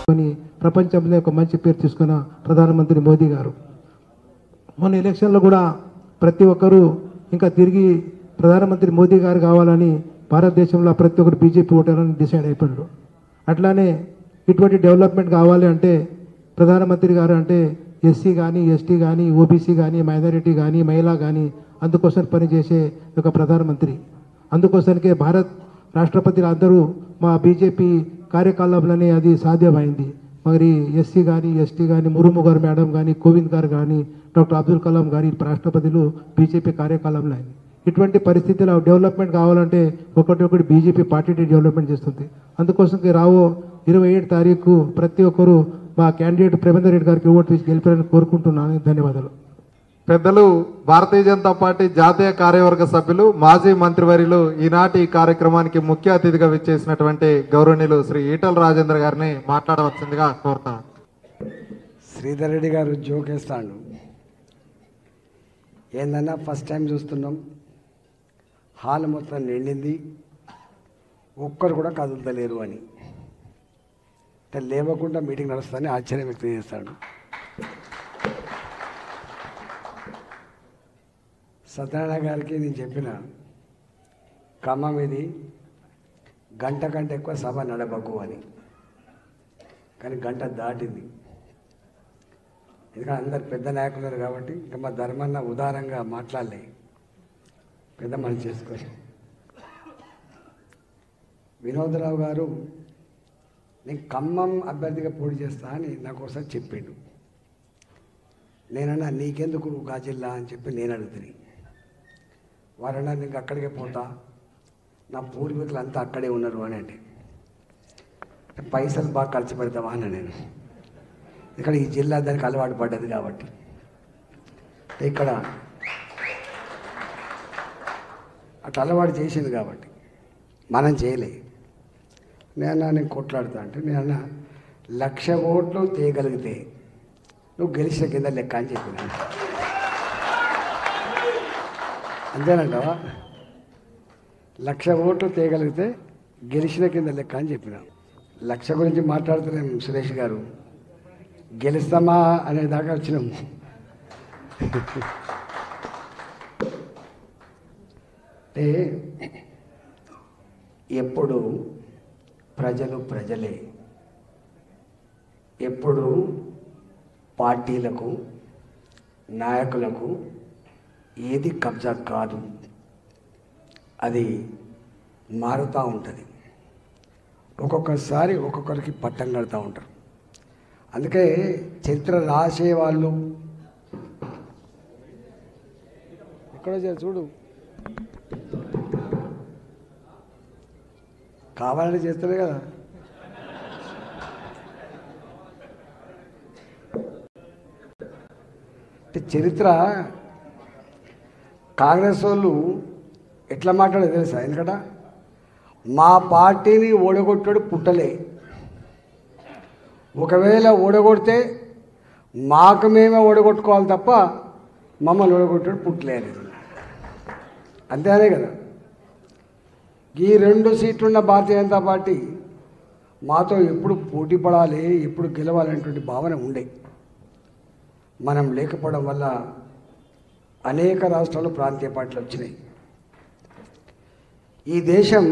కొని ప్రపంచంలో ఒక మంచి పేరు తీసుకున్న ప్రధానమంత్రి మోదీ గారు మొన్న ఎలక్షన్లో కూడా ప్రతి ఒక్కరూ ఇంకా తిరిగి ప్రధానమంత్రి మోదీ గారు కావాలని భారతదేశంలో ప్రతి ఒక్కరు బీజేపీ ఓటారని డిసైడ్ అయిపోయారు అట్లానే ఇటువంటి డెవలప్మెంట్ కావాలి అంటే ప్రధానమంత్రి గారు అంటే ఎస్సీ కానీ ఎస్టీ కానీ ఓబీసీ కానీ మైనారిటీ కానీ మహిళ కానీ అందుకోసం పనిచేసే ఒక ప్రధానమంత్రి అందుకోసానికే భారత్ రాష్ట్రపతులు అందరూ మా బీజేపీ కార్యకలాపాలని అది సాధ్యమైంది మరి ఎస్సీ కానీ ఎస్టీ కానీ మురుము గారు మేడం కానీ కోవింద్ గారు కానీ డాక్టర్ అబ్దుల్ కలాం గారి రాష్ట్రపతులు బీజేపీ కార్యకాలంలో అయింది ఇటువంటి పరిస్థితుల్లో డెవలప్మెంట్ కావాలంటే ఒకటి ఒకటి బీజేపీ పార్టీ డెవలప్మెంట్ చేస్తుంది అందుకోసం రావో ఇరవై ఏడు తారీఖు ప్రతి ఒక్కరూ మా క్యాండిడేట్ ప్రేమేందర్ రెడ్డి గారికి ఓటు వేసి గెలిపారని కోరుకుంటున్నాను ధన్యవాదాలు పెద్దలు భారతీయ జనతా పార్టీ జాతీయ కార్యవర్గ సభ్యులు మాజీ మంత్రివర్యులు ఈనాటి ఈ కార్యక్రమానికి ముఖ్య అతిథిగా విచ్చేసినటువంటి గౌరవనీయులు శ్రీ ఈటల రాజేంద్ర గారిని మాట్లాడవలసిందిగా కోరుతాను శ్రీధర్ రెడ్డి గారు జోకేస్తాడు ఏందన్నా ఫస్ట్ టైం చూస్తున్నాం హాల్ మొత్తం నిండింది ఒక్కరు కూడా కదులుతలేరు అని అంటే లేవకుండా మీటింగ్ నడుస్తుందని ఆశ్చర్యం వ్యక్తం చేస్తాడు సత్యనారాయణ గారికి నేను చెప్పిన ఖమ్మం ఇది గంట కంటే ఎక్కువ సభ నడపకు అని కానీ గంట దాటింది ఎందుకంటే అందరు పెద్ద నాయకులు ఉన్నారు కాబట్టి ఇంకా మా ధర్మన్న ఉదారంగా మాట్లాడలే పెద్ద మనిషి చేసుకొని వినోదరావు గారు నేను ఖమ్మం అభ్యర్థిగా పోటీ చేస్తా అని నాకు ఒకసారి చెప్పిండు నేనన్నా నీకెందుకు గాజిల్లా అని చెప్పి నేను అడుగుతుంది వారన్నా నీకు అక్కడికే పోతా నా పూర్వీకులు అంతా అక్కడే ఉన్నారు అని అంటే పైసలు బాగా ఖర్చు పెడతావా అన్న నేను ఇక్కడ ఈ జిల్లా దానికి అలవాటు పడ్డది కాబట్టి ఇక్కడ అట్లా అలవాటు చేసింది కాబట్టి మనం చేయలే నేను నేను కొట్లాడుతా అంటే నేను లక్ష ఓట్లు తేయగలిగితే నువ్వు గెలిచిన కింద లెక్క అని చెప్పిన అంతేనంటావా లక్ష ఓట్లు తేయగలిగితే గెలిచిన కింద లెక్క అని చెప్పిన లక్ష గురించి మాట్లాడుతున్నాం సురేష్ గారు గెలుస్తామా అనే దాకా వచ్చినాము అంటే ఎప్పుడు ప్రజలు ప్రజలే ఎప్పుడు పార్టీలకు నాయకులకు ఏది కబ్జా కాదు అది మారుతూ ఉంటుంది ఒక్కొక్కసారి ఒక్కొక్కరికి పట్టం కడుతూ ఉంటారు అందుకే చరిత్ర రాసే వాళ్ళు ఎక్కడో చే- చూడు కావాలని చేస్తలే కదా అంటే చరిత్ర కాంగ్రెస్ వాళ్ళు ఎట్లా మాట్లాడో తెలుసా ఎందుకంటే మా పార్టీని ఓడగొట్టాడు పుట్టలే ఒకవేళ ఓడగొడితే మాకు మేమే ఓడగొట్టుకోవాలి తప్ప మమ్మల్ని ఓడగొట్టాడు పుట్టలేదు అంతేనే కదా ఈ రెండు సీట్లున్న భారతీయ జనతా పార్టీ మాతో ఎప్పుడు పోటీ పడాలి ఎప్పుడు గెలవాలనేటువంటి భావన ఉండే మనం లేకపోవడం వల్ల అనేక రాష్ట్రాలు ప్రాంతీయ పార్టీలు వచ్చినాయి ఈ దేశం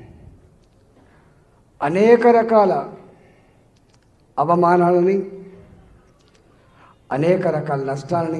అనేక రకాల అవమానాలని అనేక రకాల నష్టాలని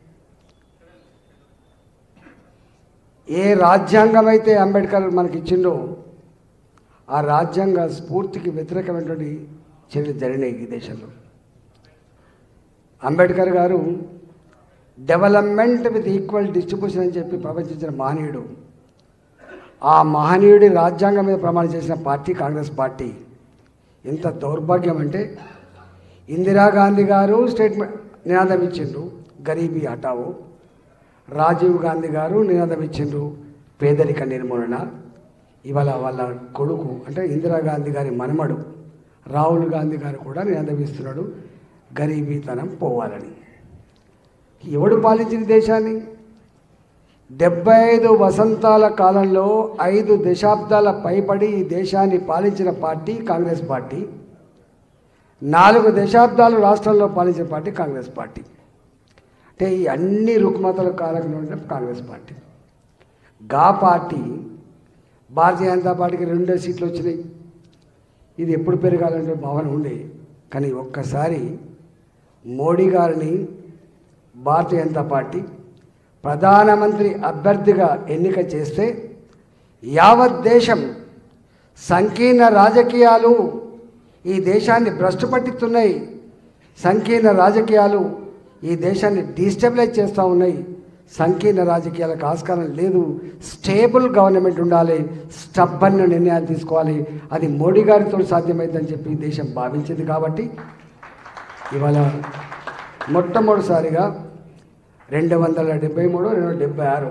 ఏ రాజ్యాంగం అయితే అంబేద్కర్ మనకి ఇచ్చిండో ఆ రాజ్యాంగ స్ఫూర్తికి వ్యతిరేకమైనటువంటి చర్యలు జరిగినాయి ఈ దేశంలో అంబేద్కర్ గారు డెవలప్మెంట్ విత్ ఈక్వల్ డిస్ట్రిబ్యూషన్ అని చెప్పి ప్రవచించిన మహనీయుడు ఆ మహనీయుడి రాజ్యాంగం మీద ప్రమాణం చేసిన పార్టీ కాంగ్రెస్ పార్టీ ఎంత దౌర్భాగ్యం అంటే ఇందిరాగాంధీ గారు స్టేట్మెంట్ నినాదం ఇచ్చిండ్రు గరీబీ హటావో రాజీవ్ గాంధీ గారు నినాదం ఇచ్చిండ్రు పేదరిక నిర్మూలన ఇవాళ వాళ్ళ కొడుకు అంటే ఇందిరాగాంధీ గారి మనమడు రాహుల్ గాంధీ గారు కూడా నినాదం ఇస్తున్నాడు గరీబీతనం పోవాలని ఎవడు పాలించిన దేశాన్ని డెబ్బై ఐదు వసంతాల కాలంలో ఐదు దశాబ్దాల పైబడి ఈ దేశాన్ని పాలించిన పార్టీ కాంగ్రెస్ పార్టీ నాలుగు దశాబ్దాలు రాష్ట్రంలో పాలించిన పార్టీ కాంగ్రెస్ పార్టీ అంటే ఈ అన్ని రుగ్మతలు కారకులు ఉండడం కాంగ్రెస్ పార్టీ గా పార్టీ భారతీయ జనతా పార్టీకి రెండో సీట్లు వచ్చినాయి ఇది ఎప్పుడు పెరగాలంటే భావన ఉండే కానీ ఒక్కసారి మోడీ గారిని భారతీయ జనతా పార్టీ ప్రధానమంత్రి అభ్యర్థిగా ఎన్నిక చేస్తే యావత్ దేశం సంకీర్ణ రాజకీయాలు ఈ దేశాన్ని భ్రష్టు పట్టిస్తున్నాయి సంకీర్ణ రాజకీయాలు ఈ దేశాన్ని డిస్టెబిలైజ్ చేస్తూ ఉన్నాయి సంకీర్ణ రాజకీయాలకు ఆస్కారం లేదు స్టేబుల్ గవర్నమెంట్ ఉండాలి స్టబ్బన్న నిర్ణయాలు తీసుకోవాలి అది మోడీ గారితో సాధ్యమైందని చెప్పి ఈ దేశం భావించింది కాబట్టి ఇవాళ మొట్టమొదటిసారిగా రెండు వందల డెబ్బై మూడు రెండు వందల డెబ్బై ఆరు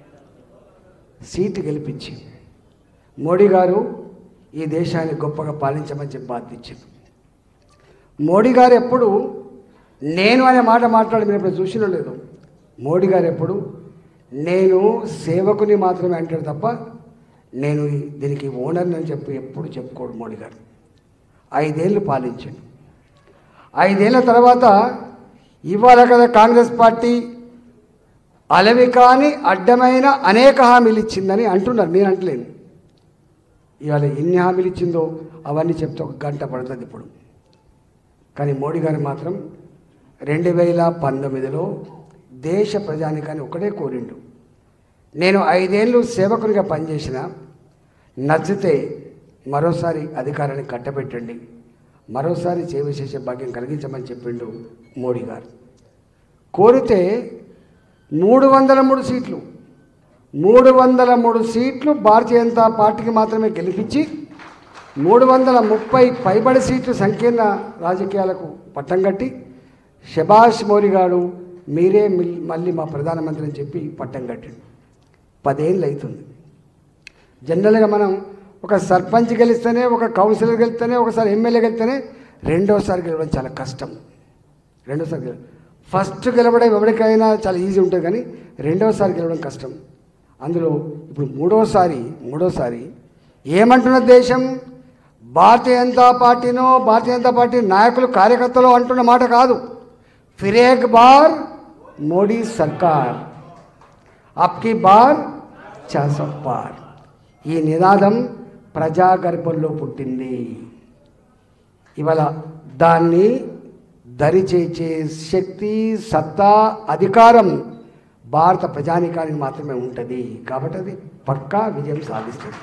సీటు గెలిపించి మోడీ గారు ఈ దేశాన్ని గొప్పగా పాలించమని చెప్పి బాధించింది మోడీ గారు ఎప్పుడు నేను అనే మాట మాట్లాడి మీరు ఎప్పుడు చూసినో లేదు మోడీ గారు ఎప్పుడు నేను సేవకుని మాత్రమే అంటాడు తప్ప నేను ఈ- దీనికి ఓనర్ని అని చెప్పి ఎప్పుడు చెప్పుకోడు మోడీ గారు ఐదేళ్ళు పాలించాడు ఐదేళ్ల తర్వాత ఇవాళ కదా కాంగ్రెస్ పార్టీ అలవి కాని అడ్డమైన అనేక హామీలు ఇచ్చిందని అంటున్నారు నేను అంటలేను ఇవాళ ఎన్ని హామీలు ఇచ్చిందో అవన్నీ చెప్తే ఒక గంట పడుతుంది ఇప్పుడు కానీ మోడీ గారు మాత్రం రెండు వేల పంతొమ్మిదిలో దేశ ప్రజానికాన్ని ఒకటే కోరిండు నేను ఐదేళ్ళు సేవకునిగా పనిచేసిన నచ్చితే మరోసారి అధికారాన్ని కట్టబెట్టండి మరోసారి సేవ చేసే భాగ్యం కలిగించమని చెప్పిండు మోడీ గారు కోరితే మూడు వందల మూడు సీట్లు మూడు వందల మూడు సీట్లు భారతీయ జనతా పార్టీకి మాత్రమే గెలిపించి మూడు వందల ముప్పై పైబడి సీట్లు సంకీర్ణ రాజకీయాలకు పట్టం కట్టి షబాష్ మోరీ గారు మీరే మిల్- మళ్ళీ మా ప్రధానమంత్రి అని చెప్పి పట్టం కట్టిండు పదేళ్ళు అవుతుంది జనరల్గా మనం ఒక సర్పంచ్ గెలిస్తేనే ఒక కౌన్సిలర్ గెలిస్తేనే ఒకసారి ఎమ్మెల్యే గెలిస్తేనే రెండోసారి గెలవడం చాలా కష్టం రెండోసారి గెల ఫస్ట్ గెలవడం ఎవరికైనా చాలా ఈజీ ఉంటుంది కానీ రెండోసారి గెలవడం కష్టం అందులో ఇప్పుడు మూడోసారి మూడోసారి ఏమంటున్న దేశం భారతీయ జనతా పార్టీనో భారతీయ జనతా పార్టీ నాయకులు కార్యకర్తలు అంటున్న మాట కాదు ఫిరేక్ బార్ మోడీ సర్కార్ అప్కి బార్ చాసో బార్ ఈ నినాదం ప్రజాగర్భంలో పుట్టింది ఇవాళ దాన్ని దరిచేచే శక్తి సత్తా అధికారం భారత ప్రజానికానికి మాత్రమే ఉంటుంది కాబట్టి అది పక్కా విజయం సాధిస్తుంది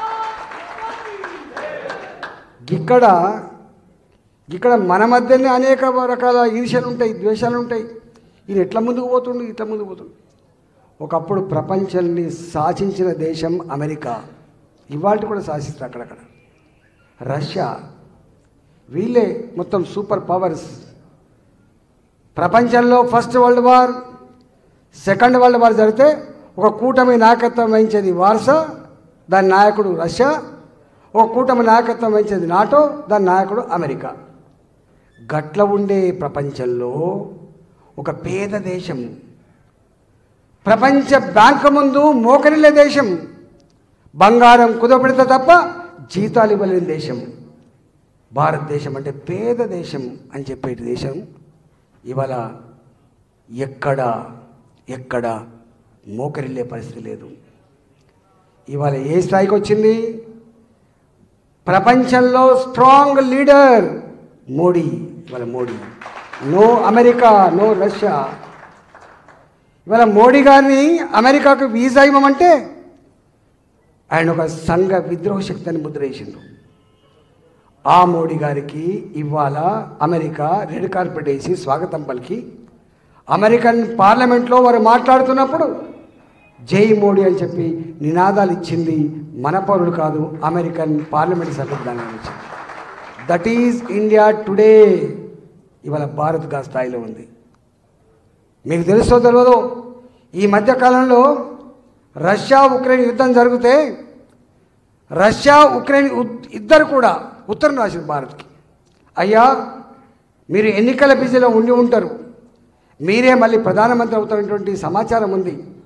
ఇక్కడ ఇక్కడ మన మధ్యనే అనేక రకాల ఈర్ష్యలు ఉంటాయి ద్వేషాలు ఉంటాయి ఇది ఎట్లా ముందుకు పోతుండు ఇట్లా ముందుకు పోతుండు ఒకప్పుడు ప్రపంచాన్ని శాసించిన దేశం అమెరికా ఇవాళ కూడా శాసిస్తారు అక్కడక్కడ రష్యా వీళ్ళే మొత్తం సూపర్ పవర్స్ ప్రపంచంలో first world war second world war జరిగితే ఒక కూటమి నాయకత్వం వహించేది వార్సా దాని నాయకుడు రష్యా ఒక కూటమి నాయకత్వం వహించేది నాటో దాని నాయకుడు అమెరికా గట్ల ఉండే ప్రపంచంలో ఒక పేద దేశం ప్రపంచ బ్యాంకు ముందు మోకరిల్లే దేశం బంగారం కుదపెడితే తప్ప జీతాలు ఇవ్వలేని దేశం భారతదేశం అంటే పేద దేశం అని చెప్పేటి దేశం ఇవాళ ఎక్కడ ఎక్కడ మోకరిల్లే పరిస్థితి లేదు ఇవాళ ఏ స్థాయికి వచ్చింది ప్రపంచంలో స్ట్రాంగ్ లీడర్ మోడీ ఇవాళ Modi no America no Russia ఇవాళ మోడీ గారిని అమెరికాకు వీసా ఇవ్వమంటే ఆయన ఒక సంఘ విద్రోహ శక్తి అని ముద్ర వేసిండు ఆ మోడీ గారికి ఇవాళ అమెరికా రెడ్ కార్పెట్ వేసి స్వాగతం పలికి అమెరికన్ పార్లమెంట్లో వారు మాట్లాడుతున్నప్పుడు జై మోడీ అని చెప్పి నినాదాలు ఇచ్చింది మన పౌరుడు కాదు అమెరికన్ పార్లమెంట్ సభ్యులు దాని ఇచ్చింది దట్ ఈజ్ ఇండియా టుడే ఇవాళ భారత్ గా స్థాయిలో ఉంది మీకు తెలుసో తెలియదో ఈ మధ్యకాలంలో రష్యా ఉక్రెయిన్ యుద్ధం జరిగితే రష్యా ఉక్రెయిన్ ఉద్- ఇద్దరు కూడా ఉత్తరం రాసింది భారత్కి అయ్యా మీరు ఎన్నికల బిజీలో ఉండి ఉంటారు మీరే మళ్ళీ ప్రధానమంత్రి అవుతారనేటువంటి సమాచారం ఉంది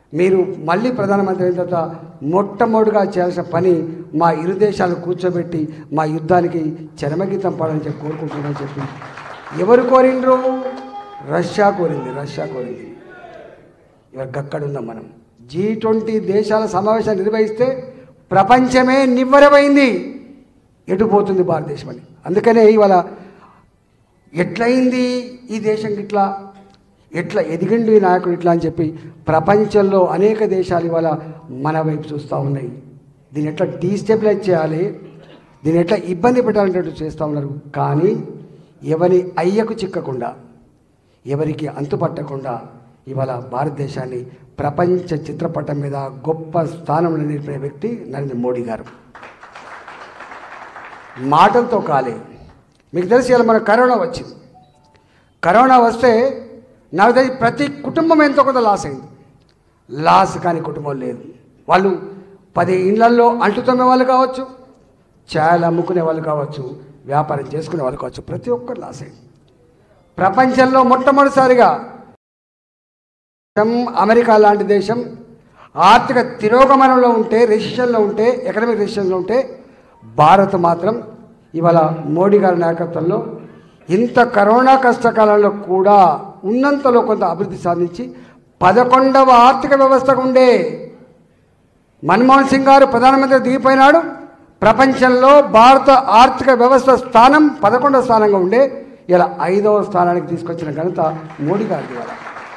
మీరు మళ్ళీ ప్రధానమంత్రి అయిన తర్వాత మొట్టమొదటిగా చేయాల్సిన పని మా ఇరు దేశాలు కూర్చోబెట్టి మా యుద్ధానికి చరమగీతం పాడని చెప్పి కోరుకుంటున్నానని చెప్పి ఎవరు కోరిండ్రు రష్యా కోరింది రష్యా కోరింది ఇవాళ గక్కడుందాం మనం జీ ట్వంటీ దేశాల సమావేశాలు నిర్వహిస్తే ప్రపంచమే నివ్వరమైంది ఎటు పోతుంది భారతదేశం అని అందుకనే ఇవాళ ఎట్లయింది ఈ దేశం ఇట్లా ఎట్లా ఎదిగిండు ఈ నాయకుడు ఇట్లా అని చెప్పి ప్రపంచంలో అనేక దేశాలు ఇవాళ మన వైపు చూస్తూ ఉన్నాయి దీన్ని ఎట్లా డీస్టెబిలైజ్ చేయాలి దీన్ని ఎట్లా ఇబ్బంది పెట్టాలనేటట్టు చేస్తూ ఉన్నారు కానీ ఎవరి అయ్యకు చిక్కకుండా ఎవరికి అంతుపట్టకుండా ఇవాళ భారతదేశాన్ని ప్రపంచ చిత్రపటం మీద గొప్ప స్థానంలో నిలిపిన వ్యక్తి నరేంద్ర మోడీ గారు మాటలతో కాలే మీకు తెలిసి ఇలా మన కరోనా వచ్చింది కరోనా వస్తే నాకు తెలిసి ప్రతి కుటుంబం ఎంతో కొంత లాస్ అయింది లాస్ కాని కుటుంబం లేదు వాళ్ళు పది ఇళ్లల్లో అంటుతమ్మే వాళ్ళు కావచ్చు ఛాయలు అమ్ముకునే వాళ్ళు కావచ్చు వ్యాపారం చేసుకునే వాళ్ళు కావచ్చు ప్రతి ఒక్కరు లాస్ అయింది ప్రపంచంలో మొట్టమొదటిసారిగా దేశం అమెరికా లాంటి దేశం ఆర్థిక తిరోగమనంలో ఉంటే రెసిషన్లో ఉంటే ఎకనామిక్ రెసిషన్లో ఉంటే భారత్ మాత్రం ఇవాళ మోడీ గారి నాయకత్వంలో ఇంత కరోనా కష్టకాలంలో కూడా ఉన్నంతలో కొంత అభివృద్ధి సాధించి పదకొండవ ఆర్థిక వ్యవస్థకు ఉండే మన్మోహన్ సింగ్ గారు ప్రధానమంత్రి దిగిపోయినాడు ప్రపంచంలో భారత ఆర్థిక వ్యవస్థ స్థానం పదకొండవ స్థానంగా ఉండే ఇలా ఐదవ స్థానానికి తీసుకొచ్చిన ఘనత మోడీ గారిది ఇవాళ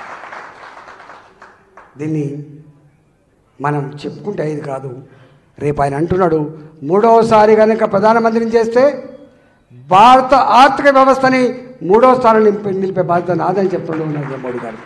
దీన్ని మనం చెప్పుకుంటే అయ్యేది కాదు రేపు ఆయన అంటున్నాడు మూడవసారి కనుక ప్రధానమంత్రిని చేస్తే భారత ఆర్థిక వ్యవస్థని మూడవ స్థానం నింపి నిలిపే బాధ్యత నాదని చెప్తుండే ఉన్నారు మోడీ గారు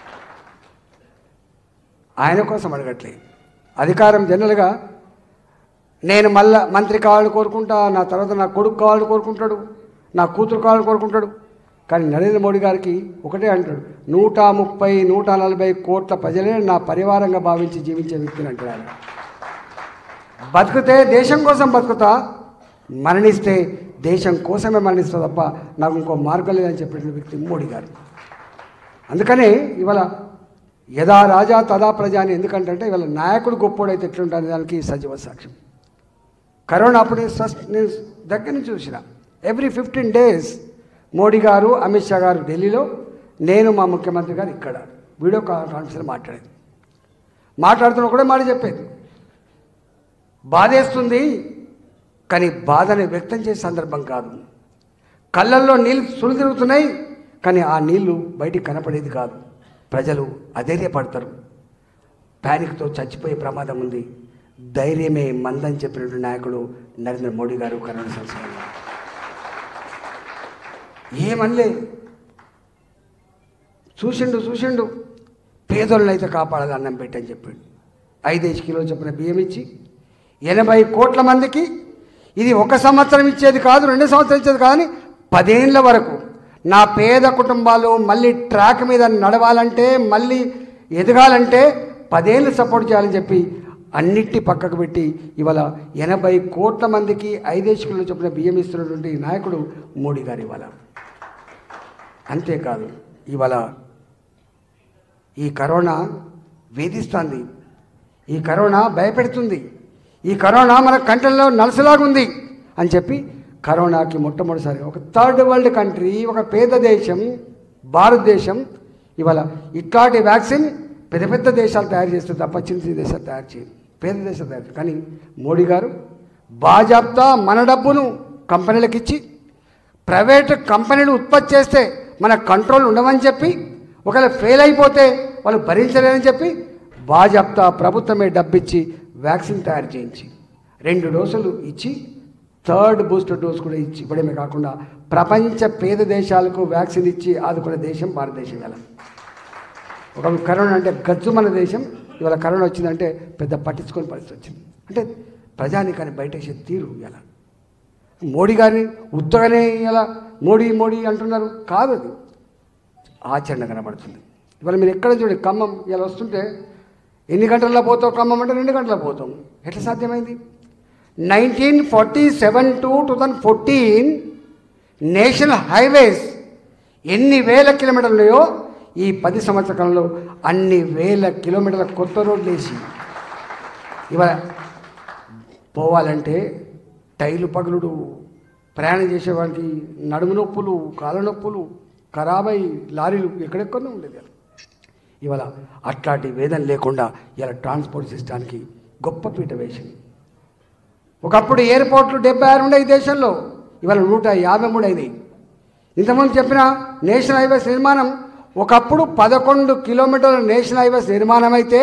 ఆయన కోసం అడగట్లే అధికారం జనరల్గా నేను మళ్ళా మంత్రి కావాలని కోరుకుంటా నా తర్వాత నా కొడుకు కావాలని కోరుకుంటాడు నా కూతురు కావాలని కోరుకుంటాడు కానీ నరేంద్ర మోడీ గారికి ఒకటే అంటాడు నూట ముప్పై నూట నలభై కోట్ల ప్రజలే నా పరివారంగా భావించి జీవించే వ్యక్తిని అంటాడు ఆయన బతికితే దేశం కోసం బతుకుతా మరణిస్తే దేశం కోసమే మరణిస్తా తప్ప నాకు ఇంకో మార్గం లేదని చెప్పిన వ్యక్తి మోడీ గారు అందుకనే ఇవాళ యథా రాజా తదా ప్రజా అని ఎందుకంటే ఇవాళ నాయకుడు గొప్పోడైతే ఎట్లుంటుంది దానికి సజీవ సాక్ష్యం కరోనా అప్పుడు నేను ఫస్ట్ నేను దగ్గర నుంచి చూసిన ఎవ్రీ ఫిఫ్టీన్ డేస్ మోడీ గారు అమిత్ షా గారు ఢిల్లీలో నేను మా ముఖ్యమంత్రి గారు ఇక్కడ వీడియో కాన్ఫరెన్స్ మాట్లాడేది మాట్లాడుతున్న కూడా మాట చెప్పేది బాధేస్తుంది కానీ బాధని వ్యక్తం చేసే సందర్భం కాదు కళ్ళల్లో నీళ్ళు సులు తిరుగుతున్నాయి కానీ ఆ నీళ్లు బయటికి కనపడేది కాదు ప్రజలు అధైర్యపడతారు ప్యానిక్తో చచ్చిపోయే ప్రమాదం ఉంది ధైర్యమే మందని చెప్పినటువంటి నాయకుడు నరేంద్ర మోడీ గారు కరోనా సంవత్సరంలో ఏమనలే చూసిండు చూసిండు పేదోళ్ళని అయితే కాపాడాలి అన్నం పెట్టని చెప్పాడు ఐదేసి కిలోలు చెప్పిన బియ్యం ఇచ్చి ఎనభై కోట్ల మందికి ఇది ఒక సంవత్సరం ఇచ్చేది కాదు రెండు సంవత్సరం ఇచ్చేది కాదని పదేళ్ల వరకు నా పేద కుటుంబాలు మళ్ళీ ట్రాక్ మీద నడవాలంటే మళ్ళీ ఎదగాలంటే పదేళ్ళు సపోర్ట్ చేయాలని చెప్పి అన్నిటి పక్కకు పెట్టి ఇవాళ ఎనభై కోట్ల మందికి ఐదేసి కిలోలు చొప్పున బియ్యం ఇస్తున్నటువంటి నాయకుడు మోడీ గారు ఇవాళ అంతేకాదు ఇవాళ ఈ కరోనా వేధిస్తుంది ఈ కరోనా భయపెడుతుంది ఈ కరోనా మన కంట్రీలో నలసలాగుంది అని చెప్పి కరోనాకి మొట్టమొదటిసారిగా ఒక థర్డ్ వరల్డ్ కంట్రీ ఒక పేద దేశం భారతదేశం ఇవాళ ఇట్లాంటి వ్యాక్సిన్ పెద్ద పెద్ద దేశాలు తయారు చేస్తే తప్ప చిన్న చిన్న దేశాలు తయారు చేయరు పేద దేశాలు తయారు చేయరు. కానీ మోడీ గారు బాజాబ్తా మన డబ్బును కంపెనీలకు ఇచ్చి ప్రైవేట్ కంపెనీలు ఉత్పత్తి చేస్తే మన కంట్రోల్ ఉండమని చెప్పి ఒకవేళ ఫెయిల్ అయిపోతే వాళ్ళు భరించలేరని చెప్పి బాజాప్తా ప్రభుత్వమే డబ్బిచ్చి వ్యాక్సిన్ తయారు చేయించి రెండు డోసులు ఇచ్చి థర్డ్ బూస్టర్ డోస్ కూడా ఇచ్చి ఇవ్వడమే కాకుండా ప్రపంచ పేద దేశాలకు వ్యాక్సిన్ ఇచ్చి ఆదుకునే దేశం భారతదేశం గల ఒక కరోనా అంటే గజ్జు మన దేశం ఇవాళ కరోనా వచ్చిందంటే పెద్ద పట్టించుకొని పరిస్థితి వచ్చింది అంటే ప్రజానికాన్ని బయటేసే తీరు ఇలా మోడీ గారిని ఉత్తగానే ఇలా మోడీ మోడీ అంటున్నారు కాదు అది ఆచరణ కనబడుతుంది ఇవాళ మీరు ఎక్కడ చూడండి ఖమ్మం ఇలా వస్తుంటే ఎన్ని గంటల్లో పోతావు ఖమ్మం అంటే రెండు గంటల్లో పోతాం ఎట్లా సాధ్యమైంది nineteen forty seven to two thousand fourteen national highways ఎన్ని వేల కిలోమీటర్లు ఉన్నాయో ఈ పది సంవత్సరాల కాలంలో అన్ని వేల కిలోమీటర్ల కొత్త రోడ్లు వేసి ఇవాళ పోవాలంటే టైలు పగులుడు ప్రయాణం చేసేవాడికి నడుము నొప్పులు కాళ్ళ నొప్పులు ఖరాబై లారీలు ఎక్కడెక్కడో ఉండేది ఇవాళ అట్లాంటి వేదన లేకుండా ఇలా ట్రాన్స్పోర్ట్ సిస్టానికి గొప్ప పీట వేసింది ఒకప్పుడు ఎయిర్పోర్ట్లు డెబ్బై ఆరు ఉండే ఈ దేశంలో ఇవాళ నూట యాభై మూడు అయినాయి ఇంతకుముందు చెప్పిన నేషనల్ హైవేస్ నిర్మాణం ఒకప్పుడు పదకొండు కిలోమీటర్ల నేషనల్ హైవేస్ నిర్మాణం అయితే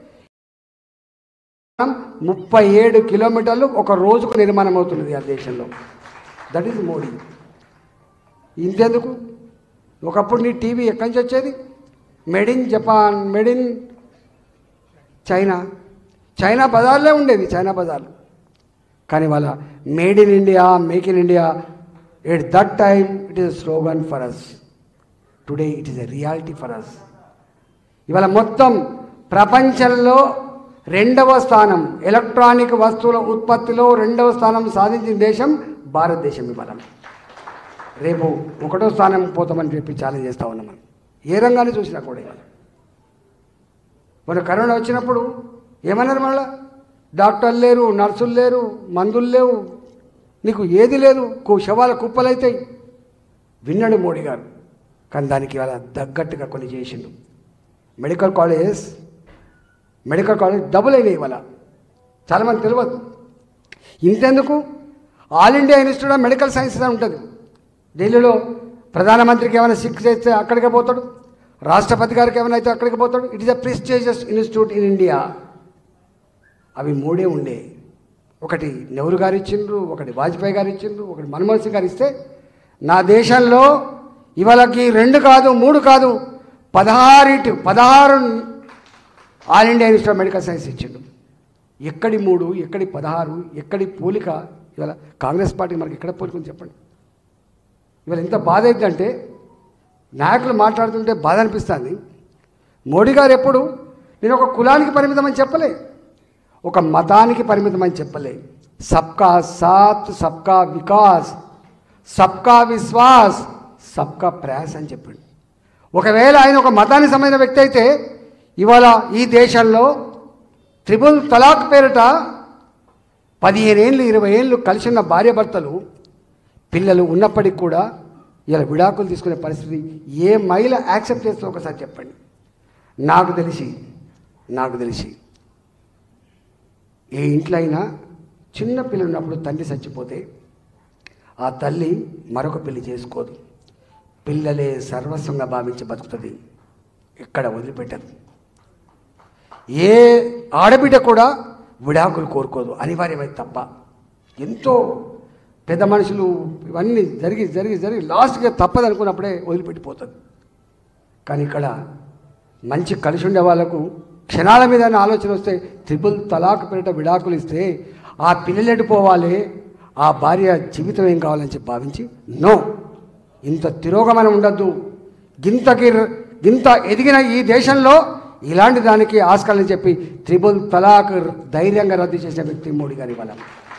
ముప్పై ఏడు కిలోమీటర్లు ఒక రోజుకు నిర్మాణం అవుతున్నది ఆ దేశంలో దట్ ఈజ్ మోడీ ఇంతెందుకు ఒకప్పుడు నీ టీవీ ఎక్కడి నుంచి వచ్చేది made in Japan made in China China బజార్లే ఉండేది చైనా బజార్లు కానీ వాళ్ళ made in India make in India at that time it is slogan for us today it is a reality for us ఇవాళ మొత్తం ప్రపంచంలో రెండవ స్థానం ఎలక్ట్రానిక్ వస్తువుల ఉత్పత్తిలో రెండవ స్థానం సాధించిన దేశం భారతదేశం ఇవాళ రేపు ఒకటో స్థానం పోతామని చెప్పి ఛాలెంజ్ చేస్తా ఉన్నాం మనం ఏ రంగాన్ని చూసినా కూడా ఇవాళ మన కరోనా వచ్చినప్పుడు ఏమన్నారు మళ్ళా డాక్టర్లు లేరు నర్సులు లేరు మందులు లేవు నీకు ఏది లేదు కు- శవాల కుప్పలైతాయి విన్నాడు మోడీ గారు కానీ దానికి ఇవాళ తగ్గట్టుగా కొన్ని చేసిండు medical colleges medical college double అయినాయి ఇవాళ చాలామంది తెలియదు ఇంతెందుకు All India Institute of Medical Sciences అని ఉంటుంది ఢిల్లీలో ప్రధానమంత్రికి ఏమైనా సిక్ చేస్తే అక్కడికే పోతాడు రాష్ట్రపతి గారికి ఏమైనా అయితే అక్కడికి పోతాడు it is a prestigious institute in India అవి మూడే ఉండే ఒకటి నెహ్రూ గారు ఇచ్చిండ్రు ఒకటి వాజ్పేయి గారు ఇచ్చిండ్రు ఒకటి మన్మోహన్ సింగ్ గారు ఇస్తే నా దేశంలో ఇవాళకి రెండు కాదు మూడు కాదు పదహారిటి పదహారు All India Institute of Medical Science ఇచ్చిండు ఎక్కడి మూడు ఎక్కడి పదహారు ఎక్కడి పోలిక ఇవాళ కాంగ్రెస్ పార్టీ మనకి ఎక్కడ పోలిక ఉంది చెప్పండి ఇవాళ ఎంత బాధ అవుతుందంటే నాయకులు మాట్లాడుతుంటే బాధ అనిపిస్తుంది మోడీ గారు ఎప్పుడు నేను ఒక కులానికి పరిమితమని చెప్పలే ఒక మతానికి పరిమితమని చెప్పలే సబ్కా సాత్ సబ్కా వికాస్ సబ్కా విశ్వాస్ సబ్కా ప్రయాస్ అని చెప్పాడు ఒకవేళ ఆయన ఒక మతానికి సంబంధించిన వ్యక్తి అయితే ఇవాళ ఈ దేశంలో త్రిబుల్ తలాక్ పేరిట పదిహేను ఏళ్ళు ఇరవై ఏళ్ళు కలిసి ఉన్న భార్యాభర్తలు పిల్లలు ఉన్నప్పటికీ కూడా ఇలా విడాకులు తీసుకునే పరిస్థితి ఏ మహిళ యాక్సెప్ట్ చేస్తుందో ఒకసారి చెప్పండి నాకు తెలిసి నాకు తెలిసి ఏ ఇంట్లో అయినా చిన్న పిల్లలు ఉన్నప్పుడు తండ్రి చచ్చిపోతే ఆ తల్లి మరొక పెళ్లి చేసుకోదు పిల్లలే సర్వస్వంగా భావించి బతుకుతుంది ఎక్కడ వదిలిపెట్టదు ఏ ఆడబిడ్డ కూడా విడాకులు కోరుకోదు అనివార్యమైంది తప్ప ఎంతో పెద్ద మనుషులు ఇవన్నీ జరిగి జరిగి జరిగి లాస్ట్గా తప్పదు అనుకున్నప్పుడే వదిలిపెట్టిపోతుంది కానీ ఇక్కడ మంచి కలిసి ఉండే వాళ్ళకు క్షణాల మీద ఆలోచన వస్తే త్రిపుల్ తలాక్ పేరిట విడాకులు ఇస్తే ఆ పిల్లలు ఎడిపోవాలి ఆ భార్య జీవితం ఏం కావాలని చెప్పి భావించి నో ఇంత తిరోగమనం ఉండద్దు గింతకి గింత ఎదిగిన ఈ దేశంలో ఇలాంటి దానికి ఆస్కారం చెప్పి త్రిపుల్ తలాక్ ధైర్యంగా రద్దు చేసిన వ్యక్తి మోడీ గారి వల్ల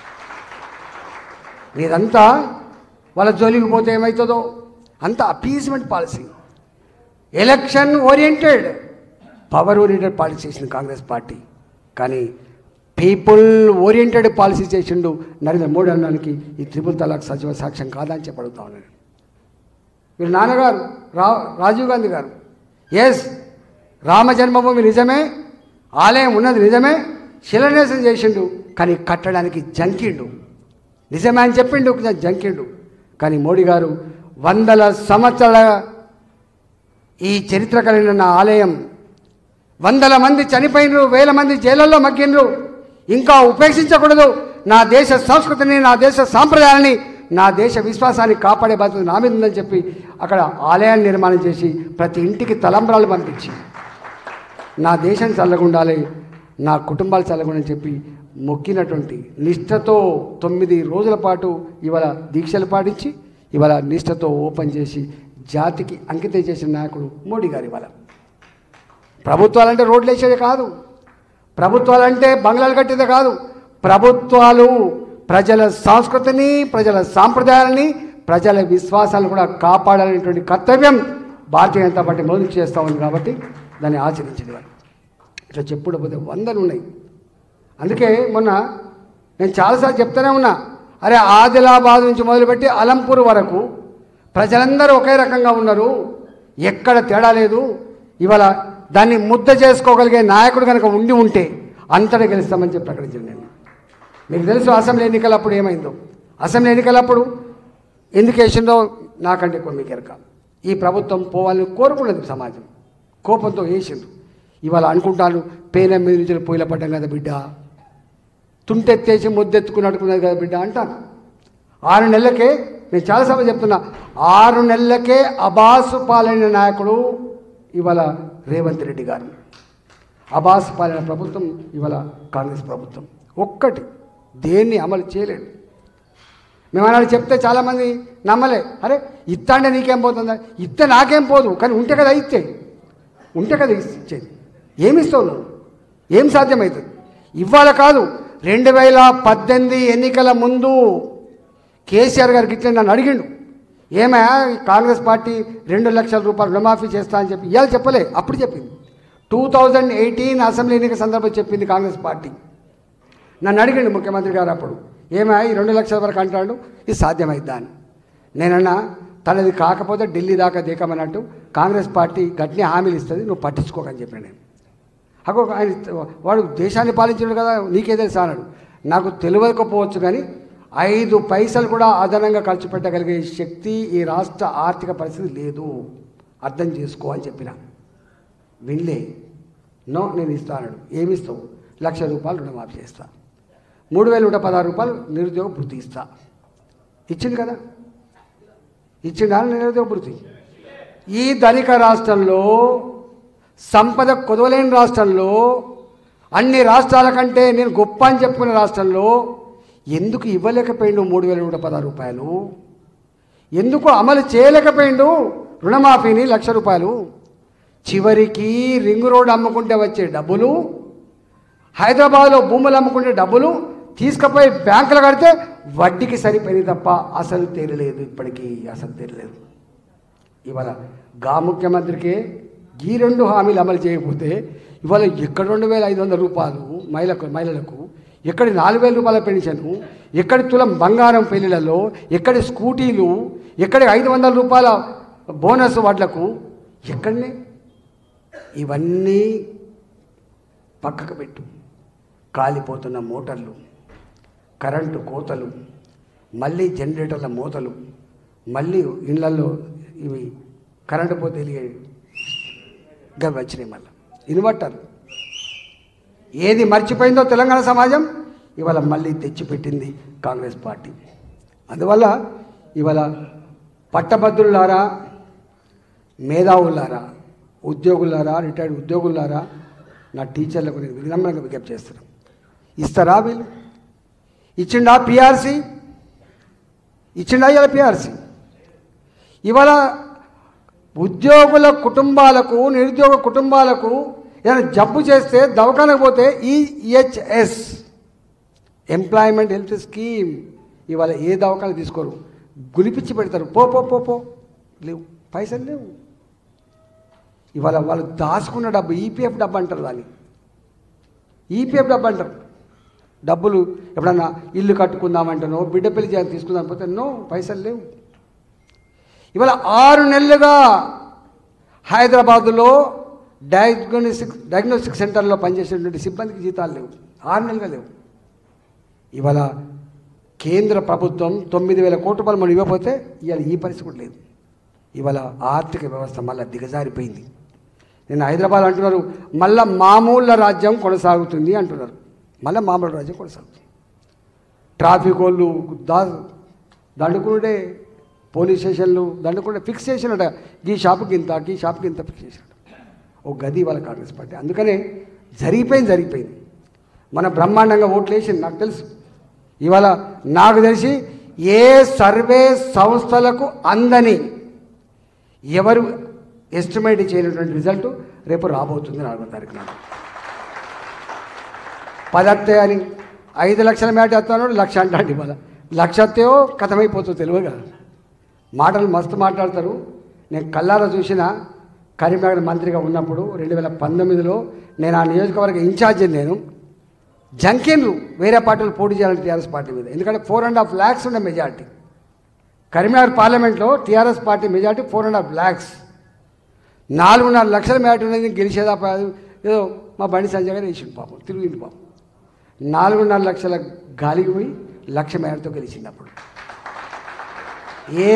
ఇదంతా వాళ్ళ జోలికి పోతే ఏమవుతుందో అంత appeasement policy election oriented power oriented policy చేసింది కాంగ్రెస్ పార్టీ కానీ పీపుల్ ఓరియంటెడ్ పాలసీ చేసిండు నరేంద్ర మోడీ అనడానికి ఈ త్రిపుల్ తలాక్ సజీవ సాక్ష్యం కాదని చెప్పడుగుతా ఉన్నాను వీళ్ళ నాన్నగారు రా రాజీవ్ గాంధీ గారు ఎస్ రామ జన్మభూమి నిజమే ఆలయం ఉన్నది నిజమే శిలాన్యాసం చేసిండు కానీ కట్టడానికి జంకిండు నిజమే అని చెప్పిండు కొంచెం జంకిండు కానీ మోడీ గారు వందల సంవత్సరాల ఈ చరిత్ర కలిగిన నా ఆలయం వందల మంది చనిపోయినరు వేల మంది జైళ్ళల్లో మగ్గినరు ఇంకా ఉపేక్షించకూడదు నా దేశ సంస్కృతిని నా దేశ సాంప్రదాయాన్ని నా దేశ విశ్వాసాన్ని కాపాడే బాధ్యత నా మీద ఉందని చెప్పి అక్కడ ఆలయాన్ని నిర్మాణం చేసి ప్రతి ఇంటికి తలంబరాలు పంపించి నా దేశం చల్లగుండాలి నా కుటుంబాలు చల్లగుండాలని చెప్పి మొక్కినటువంటి నిష్ఠతో తొమ్మిది రోజుల పాటు ఇవాళ దీక్షలు పాటించి ఇవాళ నిష్ఠతో ఓపెన్ చేసి జాతికి అంకితం చేసిన నాయకుడు మోడీ గారు ఇవాళ ప్రభుత్వాలంటే రోడ్లు వేసేది కాదు ప్రభుత్వాలంటే బంగ్లాలు కట్టేదే కాదు ప్రభుత్వాలు ప్రజల సంస్కృతిని ప్రజల సాంప్రదాయాలని ప్రజల విశ్వాసాలను కూడా కాపాడాలనేటువంటి కర్తవ్యం భారతీయ జనతా పార్టీ మొదలు చేస్తూ ఉంది కాబట్టి దాన్ని ఆచరించింది వాళ్ళు ఇట్లా చెప్పుడు పోతే వందలు ఉన్నాయి అందుకే మొన్న నేను చాలాసార్లు చెప్తూనే ఉన్నా అరే ఆదిలాబాద్ నుంచి మొదలుపెట్టి అలంపూర్ వరకు ప్రజలందరూ ఒకే రకంగా ఉన్నారు ఎక్కడ తేడా లేదు ఇవాళ దాన్ని ముద్ద చేసుకోగలిగే నాయకుడు కనుక ఉండి ఉంటే అంతటా గెలుస్తామని చెప్పి ప్రకటించాను నేను మీకు తెలుసు అసెంబ్లీ ఎన్నికలప్పుడు ఏమైందో అసెంబ్లీ ఎన్నికలప్పుడు ఎందుకు వేసిందో నాకంటే ఎక్కువ మీకు ఎరక ఈ ప్రభుత్వం పోవాలని కోరుకున్నది సమాజం కోపంతో వేసిండ్రు ఇవాళ అనుకుంటాను పేన మీద నుంచి పొయ్యిల పడ్డం కదా బిడ్డ తుంటెత్తేసి ముద్దెత్తుకుని అడుకున్నది కదా బిడ్డ అంటాను ఆరు నెలలకే నేను చాలాసార్లు చెప్తున్నా ఆరు నెలలకే అబాసు పాలైన నాయకుడు ఇవాళ రేవంత్ రెడ్డి గారు అబాసు పాలైన ప్రభుత్వం ఇవాళ కాంగ్రెస్ ప్రభుత్వం ఒక్కటి దేన్ని అమలు చేయలేడు మేము అన్నాడు చెప్తే చాలామంది నమ్మలే అరే ఇత్త అంటే నీకేం పోతుందా ఇత్తే నాకేం పోదు కానీ ఉంటే కదా ఇచ్చే ఉంటే కదా ఇచ్చేది ఏమి ఇస్తావు నువ్వు ఏం సాధ్యమవుతుంది ఇవాళ కాదు రెండు వేల పద్దెనిమిది ఎన్నికల ముందు కేసీఆర్ గారికి ఇట్లా నన్ను అడిగిండు ఏమయ్యా ఈ కాంగ్రెస్ పార్టీ రెండు లక్షల రూపాయలు రుణమాఫీ చేస్తా అని చెప్పి ఇవాళ చెప్పలే అప్పుడు చెప్పింది టూ థౌజండ్ ఎయిటీన్ అసెంబ్లీ ఎన్నిక సందర్భంగా చెప్పింది కాంగ్రెస్ పార్టీ నన్ను అడిగిండు ముఖ్యమంత్రి గారు అప్పుడు ఏమయ్యా ఈ రెండు లక్షల వరకు అంటాడు ఇది సాధ్యమైద్దా అని నేనన్నా తనది కాకపోతే ఢిల్లీ దాకా దిగమన్నట్టు కాంగ్రెస్ పార్టీ గట్టిని హామీలు ఇస్తుంది నువ్వు పట్టించుకోకని చెప్పాను నేను అగో ఆయన వాడు దేశాన్ని పాలించాడు కదా నీకే తెలుసా అన్నాడు నాకు తెలియకపోవచ్చు కానీ ఐదు పైసలు కూడా అదనంగా ఖర్చు పెట్టగలిగే శక్తి ఈ రాష్ట్ర ఆర్థిక పరిస్థితి లేదు అర్థం చేసుకో అని చెప్పిన వినలే నో నేను ఇస్తా అన్నాడు ఏమి ఇస్తావు లక్ష రూపాయలు రుణమాఫీ చేస్తా మూడు వేల నూట పదహారు రూపాయలు నిరుద్యోగ భృతి ఇస్తా ఇచ్చింది కదా ఇచ్చిందా నిరుద్యోగ భృతి ఈ ధనిక రాష్ట్రంలో సంపద కొదవలేని రాష్ట్రంలో అన్ని రాష్ట్రాల కంటే నేను గొప్ప అని చెప్పుకునే రాష్ట్రంలో ఎందుకు ఇవ్వలేకపోయిండు మూడు వేల నూట పదహారు రూపాయలు ఎందుకు అమలు చేయలేకపోయిండు రుణమాఫీని లక్ష రూపాయలు చివరికి రింగ్ రోడ్ అమ్ముకుంటే వచ్చే డబ్బులు హైదరాబాద్లో భూములు అమ్ముకుంటే డబ్బులు తీసుకుపోయి బ్యాంకులు కడితే వడ్డీకి సరిపోయింది తప్ప అసలు తేలలేదు ఇప్పటికీ అసలు తేలలేదు ఇవాళ గా ముఖ్యమంత్రికి ఈ రెండు హామీలు అమలు చేయకపోతే ఇవాళ ఎక్కడ రెండు వేల ఐదు వందల రూపాయలు మహిళకు మహిళలకు ఎక్కడి నాలుగు వేల రూపాయల పెన్షను ఎక్కడి తులం బంగారం పెళ్లిలలో ఎక్కడి స్కూటీలు ఎక్కడి ఐదు వందల రూపాయల బోనస్ వాట్లకు ఎక్కడనే ఇవన్నీ పక్కకు పెట్టు కాలిపోతున్న మోటార్లు కరెంటు కోతలు మళ్ళీ జనరేటర్ల మూతలు మళ్ళీ ఇళ్లలో ఇవి కరెంటు పోతే వెలిగే గవి వచ్చినాయి మళ్ళీ ఇన్వర్టర్లు ఏది మర్చిపోయిందో తెలంగాణ సమాజం ఇవాళ మళ్ళీ తెచ్చిపెట్టింది కాంగ్రెస్ పార్టీ అందువల్ల ఇవాళ పట్టభద్రులారా మేధావులారా ఉద్యోగులారా రిటైర్డ్ ఉద్యోగులారా నా టీచర్లకు నేను వినమ్రంగా విజ్ఞప్తి చేస్తున్నాను ఇస్తారా వీళ్ళు ఇచ్చిండా పిఆర్సీ ఇచ్చిండా ఇలా పిఆర్సీ ఇవాళ ఉద్యోగుల కుటుంబాలకు నిరుద్యోగ కుటుంబాలకు ఏదైనా జబ్బు చేస్తే దవాఖానకు పోతే ఈహెచ్ఎస్ ఎంప్లాయ్మెంట్ హెల్త్ స్కీమ్ ఇవాళ ఏ దవాఖాన తీసుకోరు గులిపిచ్చి పెడతారు పో పో పో పో లేవు పైసలు లేవు ఇవాళ వాళ్ళు దాచుకున్న డబ్బు ఈపీఎఫ్ డబ్బు అంటారు దాన్ని ఈపీఎఫ్ డబ్బు అంటారు డబ్బులు ఎప్పుడన్నా ఇల్లు కట్టుకుందామంటానో బిడ్డ పెళ్లి చేయాలి తీసుకుందాం పోతే నో పైసలు లేవు ఇవాళ ఆరు నెలలుగా హైదరాబాదులో డయాగ్నోస్టిక్ డయాగ్నోస్టిక్ సెంటర్లో పనిచేసేటువంటి సిబ్బందికి జీతాలు లేవు ఆరు నెలలుగా లేవు ఇవాళ కేంద్ర ప్రభుత్వం తొమ్మిది వేల కోట్ల రూపాయలు మనం ఇవ్వకపోతే ఇవాళ ఈ పరిస్థితి కూడా లేదు ఇవాళ ఆర్థిక వ్యవస్థ మళ్ళీ దిగజారిపోయింది నేను హైదరాబాద్ అంటున్నారు మళ్ళా మామూలు రాజ్యం కొనసాగుతుంది అంటున్నారు మళ్ళీ మామూలు రాజ్యం కొనసాగుతుంది ట్రాఫిక్ వాళ్ళు దా దండుకుంటే పోలీస్ స్టేషన్లు దండుకుంటే ఫిక్స్ చేసినట ఈ షాపుకి ఇంత ఈ షాపుకి ఇంత ఫిక్స్ చేసినట్టు ఒక గది వాళ్ళ కాంగ్రెస్ పార్టీ అందుకనే జరిగిపోయింది జరిగిపోయింది మన బ్రహ్మాండంగా ఓట్లు వేసింది నాకు తెలుసు ఇవాళ నాకు తెలిసి ఏ సర్వే సంస్థలకు అందని ఎవరు ఎస్టిమేట్ చేయనటువంటి రిజల్ట్ రేపు రాబోతుంది నాలుగో తారీఖు నాడు పదత్తే అని ఐదు లక్షల మేట ఎత్తాను లక్ష అంటాడు ఇవాళ లక్ష ఎత్తేవో కథమైపోతుందో తెలియదు కదా మాటలు మస్తు మాట్లాడతారు నేను కల్లారా చూసిన కరీంనగర్ మంత్రిగా ఉన్నప్పుడు రెండు వేల పంతొమ్మిదిలో నేను ఆ నియోజకవర్గ ఇన్ఛార్జి నేను జంకిన్లు వేరే పార్టీలు పోటీ చేయాలంటే టీఆర్ఎస్ పార్టీ మీద ఎందుకంటే ఫోర్ అండ్ హాఫ్ ల్యాక్స్ ఉండే మెజార్టీ కరీంనగర్ పార్లమెంట్లో TRS party majority four and half lakhs నాలుగున్నర లక్షల మెజార్టీ ఉన్నది గెలిచేదా ప- ఏదో మా బండి సంజయ్ గారు వేసిండు పాపం తిరిగింది పాపం నాలుగున్నర లక్షల గాలికి పోయి లక్ష మేరతో గెలిచింది అప్పుడు ఏ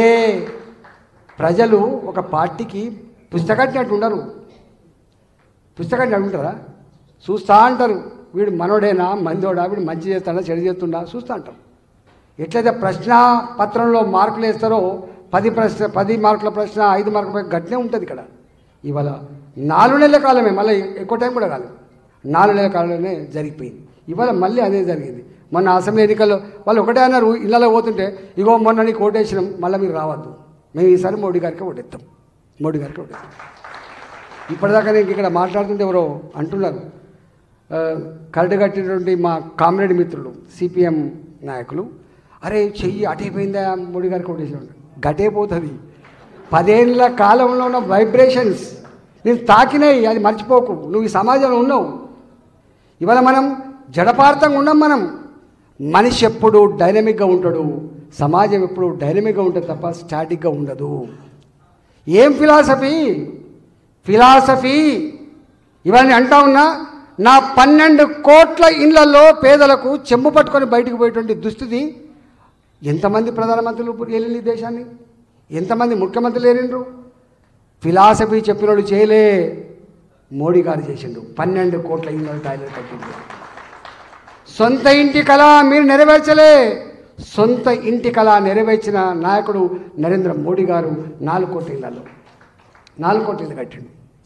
ప్రజలు ఒక పార్టీకి పుస్తకాన్ని అట్టు ఉండరు పుస్తకాన్ని అడుగుంటారా చూస్తా అంటారు వీడు మనోడేనా మందోడా వీడు మంచి చేస్తాడా చెడు చేస్తుండా చూస్తా అంటారు ఎట్లయితే ప్రశ్న పత్రంలో మార్కులు వేస్తారో పది ప్రశ్న పది మార్కుల ప్రశ్న ఐదు మార్కుల గట్టినే ఉంటుంది ఇక్కడ ఇవాళ నాలుగు నెలల కాలమే మళ్ళీ ఎక్కువ టైం కూడా కాదు నాలుగు నెలల కాలంలోనే జరిగిపోయింది ఇవాళ మళ్ళీ అదే జరిగింది మొన్న అసెంబ్లీ ఎన్నికల్లో వాళ్ళు ఒకటే అన్నారు ఇళ్ళలో పోతుంటే ఇగో మొన్న నీకు ఓటేసినాం మళ్ళీ మీరు రావద్దు మేము ఈసారి మోడీ గారికి ఓటేస్తాం మోడీ గారికి ఓటేస్తాం ఇప్పటిదాకా నేను ఇక్కడ మాట్లాడుతుంటే ఎవరో అంటున్నారు ఆ, కరడు కట్టినటువంటి మా కామ్రేడ్ మిత్రులు సిపిఎం నాయకులు అరే చెయ్యి అటైపోయిందా మోడీ గారికి కొట్టేసాడు గటైపోతుంది పదేళ్ళ కాలంలో ఉన్న వైబ్రేషన్స్ నేను తాకినాయి అది మర్చిపోకు నువ్వు ఈ సమాజంలో ఉన్నావు ఇవాళ మనం జడపార్థంగా ఉన్నాం మనం మనిషి ఎప్పుడు డైనమిక్గా ఉంటాడు సమాజం ఎప్పుడు డైనమిక్గా ఉంటుంది తప్ప స్టాటిక్గా ఉండదు ఏం ఫిలాసఫీ ఫిలాసఫీ ఇవన్నీ అంటా ఉన్నా నా పన్నెండు కోట్ల ఇండ్లలో పేదలకు చెంబు పట్టుకొని బయటకు పోయేటువంటి దుస్థితి ఎంతమంది ప్రధానమంత్రులు వెళ్ళింది ఈ దేశాన్ని ఎంతమంది ముఖ్యమంత్రులు వెళ్ళిండ్రు ఫిలాసఫీ చెప్పినోడు చేయలే మోడీ గారు చేసిండు పన్నెండు కోట్ల ఇళ్ళ టాయిలెట్ కట్టిండు సొంత ఇంటి కళ మీరు నెరవేర్చలే సొంత ఇంటి కళ నెరవేర్చిన నాయకుడు నరేంద్ర మోడీ గారు నాలుగు కోట్ల ఇళ్లలో నాలుగు కోట్ల ఇల్లు కట్టిండు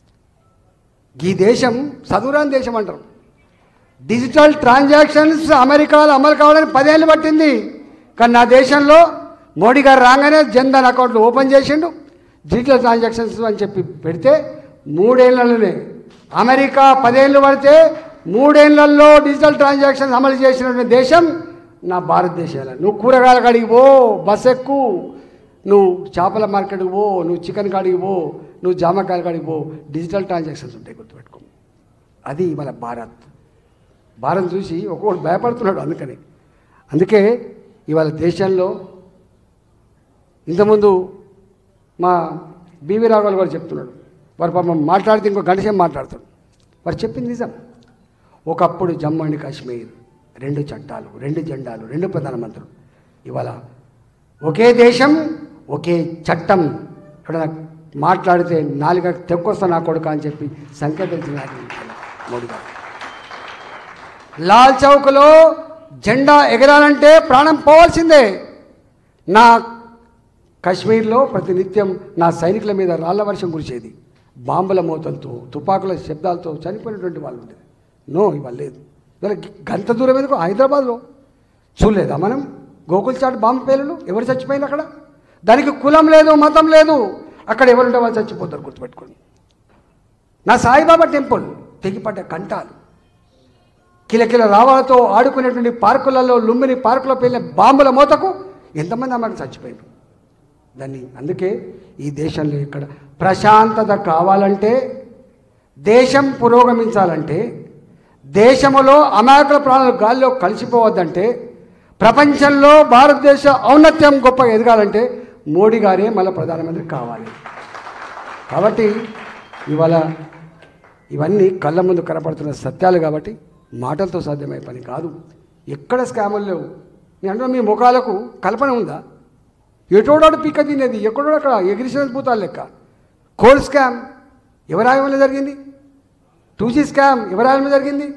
ఈ దేశం చదువురాని దేశం అంటారు డిజిటల్ ట్రాన్సాక్షన్స్ అమెరికాలో అమలు కావడానికి పదేళ్ళు పట్టింది కానీ నా దేశంలో మోడీ గారు రాగానే జన్ధన్ అకౌంట్లు ఓపెన్ చేసిండు డిజిటల్ ట్రాన్సాక్షన్స్ అని చెప్పి పెడితే మూడేళ్లలోనే అమెరికా పదేళ్ళు పడితే మూడేళ్లలో డిజిటల్ ట్రాన్సాక్షన్స్ అమలు చేసిన దేశం నా భారతదేశంలో నువ్వు కూరగాయల కాడికి పో బస్ ఎక్కు నువ్వు చేపల మార్కెట్కి పో నువ్వు చికెన్ కాడికి పో నువ్వు జామకాయల కాడికి పో డిజిటల్ ట్రాన్సాక్షన్స్ ఉంటాయి గుర్తుపెట్టుకో అది ఇవాళ భారత్ భారత్ చూసి ఒక్కొక్కడు భయపడుతున్నాడు అందుకని అందుకే ఇవాళ దేశంలో ఇంతకుముందు మా బీవీ రాఘవల్ గారు చెప్తున్నాడు వారు పాపం మాట్లాడితే ఇంకో గంట సేపు మాట్లాడతాడు వారు చెప్పింది నిజం ఒకప్పుడు జమ్మూ అండ్ కాశ్మీర్ రెండు చట్టాలు రెండు జెండాలు రెండు ప్రధానమంత్రులు ఇవాళ ఒకే దేశం ఒకే చట్టం ఎప్పుడైనా మాట్లాడితే నాలుగ తెక్కొస్తా నా కొడుక అని చెప్పి సంకేతం ఇచ్చిన నాయకుడు మోడీ గారు లాల్ చౌక్లో జెండా ఎగరాలంటే ప్రాణం పోవాల్సిందే నా కశ్మీర్లో ప్రతినిత్యం నా సైనికుల మీద రాళ్ల వర్షం కురిచేది బాంబుల మూతలతో తుపాకుల శబ్దాలతో చనిపోయినటువంటి వాళ్ళు ఉండేది నో ఇవాళ లేదు ఇవాళ గంత దూరం ఎందుకు హైదరాబాద్లో చూడలేదా మనం గోకుల్ చాట్ బాంబు పేలులు ఎవరు చచ్చిపోయింది అక్కడ దానికి కులం లేదు మతం లేదు అక్కడ ఎవరుంటే వాళ్ళు చచ్చిపోతారు గుర్తుపెట్టుకోండి నా సాయిబాబా టెంపుల్ తెగిపడ్డ కంటాలు కిలకిల రావాలతో ఆడుకునేటువంటి పార్కులలో లుంబిని పార్కులో పెళ్ళిన బాంబుల మూతకు ఎంతమంది అమ్మకి చచ్చిపోయారు దాన్ని అందుకే ఈ దేశంలో ఇక్కడ ప్రశాంతత కావాలంటే దేశం పురోగమించాలంటే దేశంలో అమాయకుల ప్రాణాలు గాల్లో కలిసిపోవద్దంటే ప్రపంచంలో భారతదేశ ఔన్నత్యం గొప్ప ఎదగాలంటే మోడీ గారే మళ్ళీ ప్రధానమంత్రి కావాలి కాబట్టి ఇవాళ ఇవన్నీ కళ్ళ ముందు కనపడుతున్న సత్యాలు కాబట్టి మాటలతో సాధ్యమయ్యే పని కాదు ఎక్కడ స్కాములు లేవు నేను అంటే మీ ముఖాలకు కల్పన ఉందా ఎటోడాడు పీక తినేది ఎక్కడో అక్కడ ఎగిరిసిన భూతాలు లెక్క కోల్ స్కామ్ ఎవరి ఆయంలో జరిగింది టూ జీ స్కామ్ ఎవరి ఆయంలో జరిగింది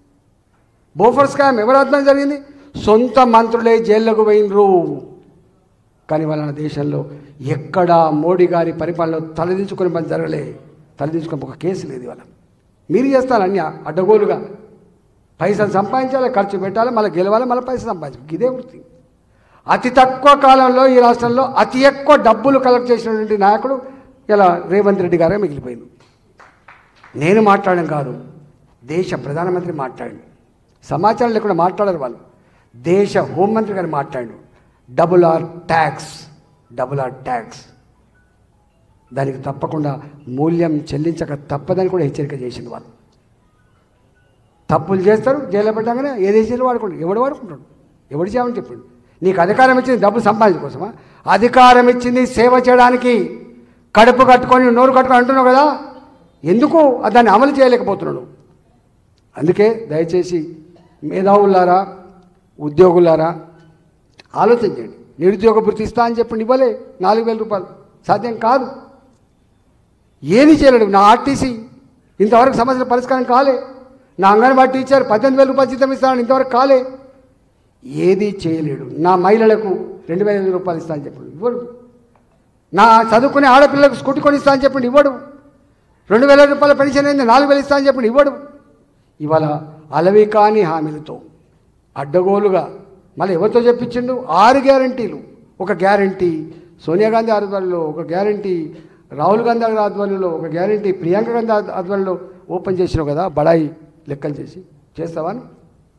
బోఫర్ స్కామ్ ఎవరి ఆత్మ జరిగింది సొంత మంత్రులే జైల్లోకి పోయినరు కానీ వాళ్ళ దేశంలో ఎక్కడ మోడీ గారి పరిపాలనలో తలదించుకునే పని జరగలే తలదించుకునే ఒక కేసు లేదు ఇవాళ మీరు చేస్తారు అన్ని అడ్డగోలుగా పైసలు సంపాదించాలి ఖర్చు పెట్టాలి మళ్ళీ గెలవాలి మళ్ళీ పైసలు సంపాదించాలి ఇదే వృత్తి అతి తక్కువ కాలంలో ఈ రాష్ట్రంలో అతి ఎక్కువ డబ్బులు కలెక్ట్ చేసినటువంటి నాయకుడు ఇలా రేవంత్ రెడ్డి గారే మిగిలిపోయింది నేను మాట్లాడడం కాదు దేశ ప్రధానమంత్రి మాట్లాడి సమాచారం లేకుండా మాట్లాడరు వాళ్ళు దేశ హోంమంత్రి గారు మాట్లాడు double R tax double R tax దానికి తప్పకుండా మూల్యం చెల్లించక తప్పదని కూడా హెచ్చరిక చేసింది వాళ్ళు తప్పులు చేస్తారు జైల్లో పెట్టగానే ఏ దేశంలో వాడుకోండి ఎవడు వాడుకుంటాడు ఎవడు చేయమని చెప్పండి నీకు అధికారం ఇచ్చింది డబ్బు సంపాదించడం కోసమా అధికారం ఇచ్చింది సేవ చేయడానికి కడుపు కట్టుకొని నోరు కట్టుకొని అంటున్నావు కదా ఎందుకు దాన్ని అమలు చేయలేకపోతున్నాడు అందుకే దయచేసి మేధావులారా ఉద్యోగులారా ఆలోచించండి నిరుద్యోగ భృతి ఇస్తా అని చెప్పండి ఇవ్వలే నాలుగు వేల రూపాయలు సాధ్యం కాదు ఏది చేయలేడు నా ఆర్టీసీ ఇంతవరకు సమస్యల పరిష్కారం కాలే నా అంగన్వాడీ టీచర్ పద్దెనిమిది వేల రూపాయలు జీతం ఇస్తానని ఇంతవరకు కాలే ఏది చేయలేడు నా మహిళలకు రెండు వేల ఐదు రూపాయలు ఇస్తా అని చెప్పండి ఇవ్వడు నా చదువుకునే ఆడపిల్లలకు స్కూటీ కొని ఇస్తా అని చెప్పండి ఇవ్వడు రెండు వేల రూపాయల పెన్షన్ అయింది నాలుగు వేలు ఇస్తా అని చెప్పండి ఇవ్వడు ఇవాళ అలవి కాని హామీలతో అడ్డగోలుగా మళ్ళీ ఎవరితో చెప్పించిండు ఆరు గ్యారంటీలు ఒక గ్యారంటీ సోనియా గాంధీ ఆధ్వర్యంలో ఒక గ్యారంటీ రాహుల్ గాంధీ గారి ఆధ్వర్యంలో ఒక గ్యారంటీ ప్రియాంక గాంధీ ఆధ్వ- ఆధ్వర్యంలో ఓపెన్ చేసినావు కదా బడాయి లెక్కలు చేసి చేస్తావా అని?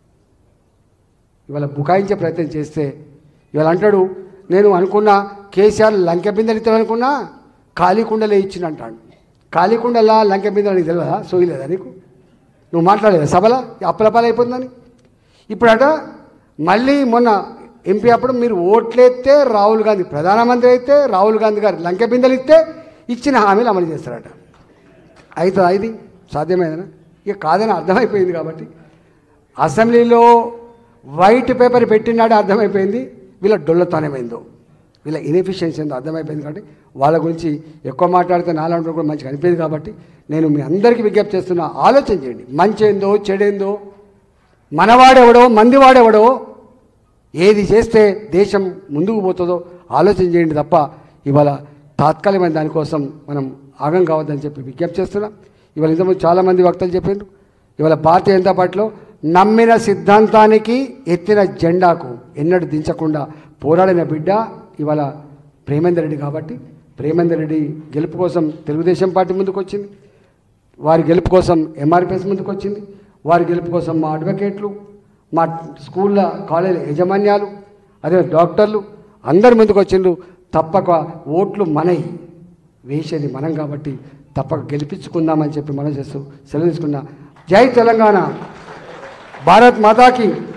ఇవాళ బుకాయించే ప్రయత్నం చేస్తే ఇవాళ అంటాడు నేను అనుకున్నా కేసీఆర్ లంకె బిందెలు ఇస్తాడనుకున్నా ఖాళీ కుండలే ఇచ్చిన అంటాడు ఖాళీ కుండలా లంకె బిందెలు నీకు తెలియదా సోయలేదా నీకు నువ్వు మాట్లాడలేదా సభల అప్పలపాలు అయిపోతుందని ఇప్పుడట మళ్ళీ మొన్న ఎంపీ అప్పుడు మీరు ఓట్లేస్తే రాహుల్ గాంధీ ప్రధానమంత్రి అయితే రాహుల్ గాంధీ గారు లంకె బిందెలు ఇస్తే ఇచ్చిన హామీలు అమలు చేస్తారట అవుతుందా ఇది సాధ్యమేనా ఇక కాదని అర్థమైపోయింది కాబట్టి అసెంబ్లీలో వైట్ పేపర్ పెట్టినాడే అర్థమైపోయింది వీళ్ళ డొల్లతనమైందో వీళ్ళ ఇన్ఎఫిషియన్సీ ఏందో అర్థమైపోయింది కాబట్టి వాళ్ళ గురించి ఎక్కువ మాట్లాడితే నాలంటే కూడా మంచిగా అనిపించింది కాబట్టి నేను మీ అందరికీ విజ్ఞప్తి చేస్తున్నా ఆలోచన చేయండి మంచి ఏందో చెడేందో మనవాడెవడో మందివాడెవడో ఏది చేస్తే దేశం ముందుకు పోతుందో ఆలోచన చేయండి తప్ప ఇవాళ తాత్కాలికమైన దానికోసం మనం ఆగం కావద్దని చెప్పి విజ్ఞప్తి చేస్తున్నాం ఇవాళ ఇంతకుముందు చాలామంది వక్తలు చెప్పారు ఇవాళ భారతీయ జనతా పార్టీలో నమ్మిన సిద్ధాంతానికి ఎత్తిన జెండాకు ఎన్నడూ దించకుండా పోరాడిన బిడ్డ ఇవాళ ప్రేమేందర్ రెడ్డి కాబట్టి ప్రేమేందర్ రెడ్డి గెలుపు కోసం తెలుగుదేశం పార్టీ ముందుకు వచ్చింది వారి గెలుపు కోసం ఎంఆర్పిఎస్ ముందుకు వచ్చింది వారి గెలుపు కోసం మా అడ్వకేట్లు మా స్కూళ్ళ కాలేజీ యాజమాన్యాలు అదే డాక్టర్లు అందరు ముందుకు వచ్చిండ్రు తప్పక ఓట్లు మనయి వేసేది మనం కాబట్టి తప్పక గెలిపించుకుందామని చెప్పి మనం చేస్తూ సెలవు తీసుకున్నా జై తెలంగాణ భారత్ మాతాకి